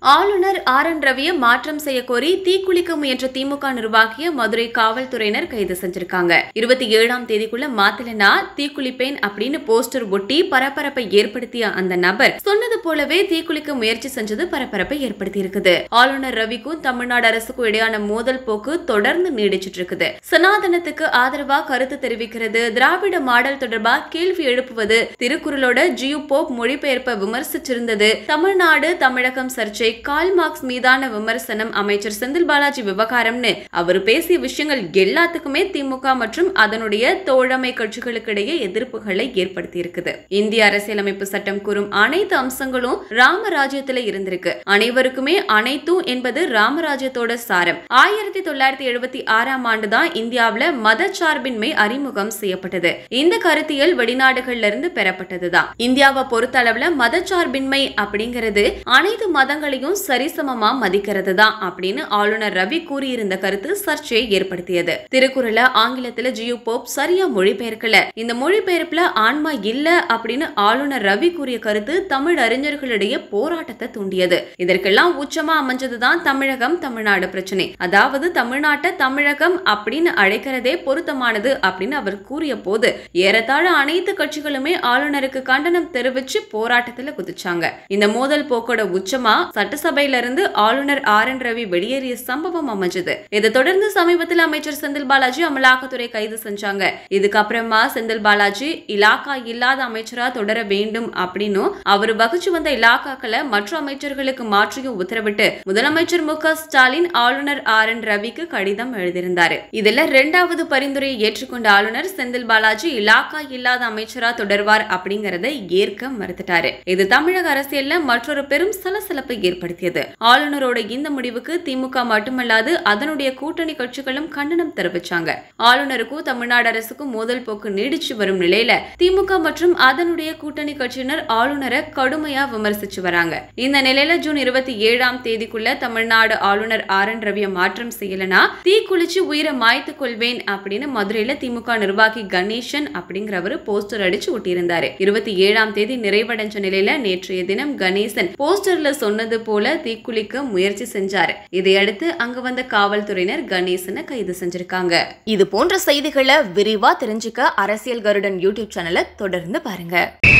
ஆளுநர் R N ரவியை மாற்றம் செய்ய கோரி தீக்குளிக்க முயன்ற திமுக நிர்வாகிய மதுரை காவல்துறையினர் கைது செஞ்சிருக்காங்க இருபத்தி ஏழாம் தேதிக்குள்ள மாத்தலனா தீக்குளிப்பேன் அப்படின்னு போஸ்டர் ஒட்டி பரபரப்பை ஏற்படுத்திய அந்த நபர் சொன்னது போலவே தீக்குளிக்க முயற்சி செஞ்சது பரபரப்பை ஏற்படுத்தி இருக்குது ஆளுநர் ரவிக்கும் தமிழ்நாடு அரசுக்கும் இடையான மோதல் போக்கு தொடர்ந்து நீடிச்சிட்டு இருக்குது சனாதனத்துக்கு ஆதரவா கருத்து தெரிவிக்கிறது திராவிட மாடல் தொடர்பா கேள்வி எழுப்புவது திருக்குறளோட ஜியு போப் மொழிபெயர்ப்பை விமர்சிச்சிருந்தது தமிழ்நாடு தமிழகம் சர்ச்சை கால் மார்க்ஸ் மீதான விமர்சனம் அமைச்சர் செந்தில் பாலாஜி விவகாரம்னு அவர் பேசிய விஷயங்கள் எல்லாத்துக்குமே திமுக மற்றும் அதனுடைய தோழமை கட்சிகளுக்கிடையே எதிர்ப்புகளை ஏற்படுத்தி இருக்குது இந்திய அரசியலமைப்பு சட்டம் கூறும் அனைத்து அம்சங்களும் ராமராஜ்யத்துல இருந்திருக்கு அனைவருக்குமே அனைத்தும் என்பது ராமராஜ்யத்தோட சாரம் ஆயிரத்தி தொள்ளாயிரத்தி எழுபத்தி ஆறாம் ஆண்டு தான் இந்தியாவுல மதச்சார்பின்மை அறிமுகம் செய்யப்பட்டது இந்த கருத்தியல் வெளிநாடுகள்ல இருந்து பெறப்பட்டதுதான் இந்தியாவை பொறுத்த அளவுல மதச்சார்பின்மை அப்படிங்கிறது அனைத்து மதங்களையும் சரிசமமா மதிக்கிறது தான் அப்படின்னு ஆளுநர் ரவி கூறியிருந்த கருத்து சர்ச்சையை ஏற்படுத்தியது திருக்குறளை ஆங்கிலத்துல ஜியு போப் சரியா மொழிபெயர்க்கல இந்த மொழிபெயர்ப்புல ஆன்மா இல்ல அப்படின்னு ஆளுநர் ரவி கூறிய கருத்து தமிழ் அறிஞர்களிடையே போராட்டத்தை தூண்டியது இதற்கெல்லாம் உச்சமா அமைஞ்சதுதான் தமிழகம் தமிழ்நாடு பிரச்சனை அதாவது தமிழ்நாட்டை தமிழகம் அப்படின்னு அழைக்கிறதே பொருத்தமானது அப்படின்னு அவர் கூறிய போது ஏறத்தாழ அனைத்து கட்சிகளுமே ஆளுநருக்கு கண்டனம் தெரிவிச்சு போராட்டத்துல குதிச்சாங்க இந்த மோதல் போக்கோட உச்சமா சட்டசபையில இருந்து ஆளுநர் ஆர் என் ரவி வெளியேறிய சம்பவம் அமைஞ்சது இதை தொடர்ந்து சமீபத்தில் அமைச்சர் செந்தில் பாலாஜி அமலாக்கத்துறை கைது செஞ்சாங்க இதுக்கப்புறமா செந்தில் பாலாஜி இலாக்கா இல்லாத அமைச்சரா தொடர வேண்டும் அப்படின்னும் அவர் வகிச்சு வந்த இலாக்காக்களை மற்ற அமைச்சர்களுக்கு மாற்றியும் உத்தரவிட்டு முதலமைச்சர் மு க ஸ்டாலின் ஆளுநர் ஆர் என் ரவிக்கு கடிதம் எழுதியிருந்தாரு இதுல இரண்டாவது பரிந்துரையை ஏற்றுக்கொண்ட ஆளுநர் செந்தில் பாலாஜி இலாக்கா இல்லாத அமைச்சரா தொடர்வார் அப்படிங்கறத ஏற்க மறுத்துட்டாரு இது தமிழக அரசியல்ல மற்றொரு பெரும் சலசலப்பை ஏற்படுத்தியது ஆளுநரோட இந்த முடிவுக்கு திமுக மட்டுமல்லாது அதனுடைய கூட்டணி கட்சிகளும் கண்டனம் தெரிவிச்சாங்க ஆளுநருக்கும் தமிழ்நாடு அரசுக்கும் மோதல் போக்கு நீடிச்சு வரும் நிலையில திமுக மற்றும் அதனுடைய கூட்டணி கட்சியினர் ஆளுநரை கடுமையா விமர்சிச்சு வராங்க இந்த நிலையில ஜூன் இருபத்தி ஏழாம் தேதிக்குள்ள தமிழ்நாடு ஆளுநர் ஆர் என் ரவியை மாற்றம் செய்யலனா தீ குளிச்சு உயிரை மாய்த்து கொள்வேன் அப்படின்னு மதுரையில திமுக நிர்வாகி கணேசன் அப்படிங்கிறவரு போஸ்டர் அடிச்சு ஒட்டியிருந்தாரு இருபத்தி ஏழாம் தேதி நிறைவடைஞ்ச நிலையில நேற்றைய தினம் கணேசன் போஸ்டர்ல சொன்னது போல தீக்குளிக்க முயற்சி செஞ்சாரு இதையடுத்து அங்க வந்த காவல்துறையினர் கணேசனை கைது செஞ்சிருக்காங்க இது போன்ற செய்திகளை விரிவா தெரிஞ்சுக்க அரசியல் கருடன் யூடியூப் சேனலை தொடர்ந்து பாருங்க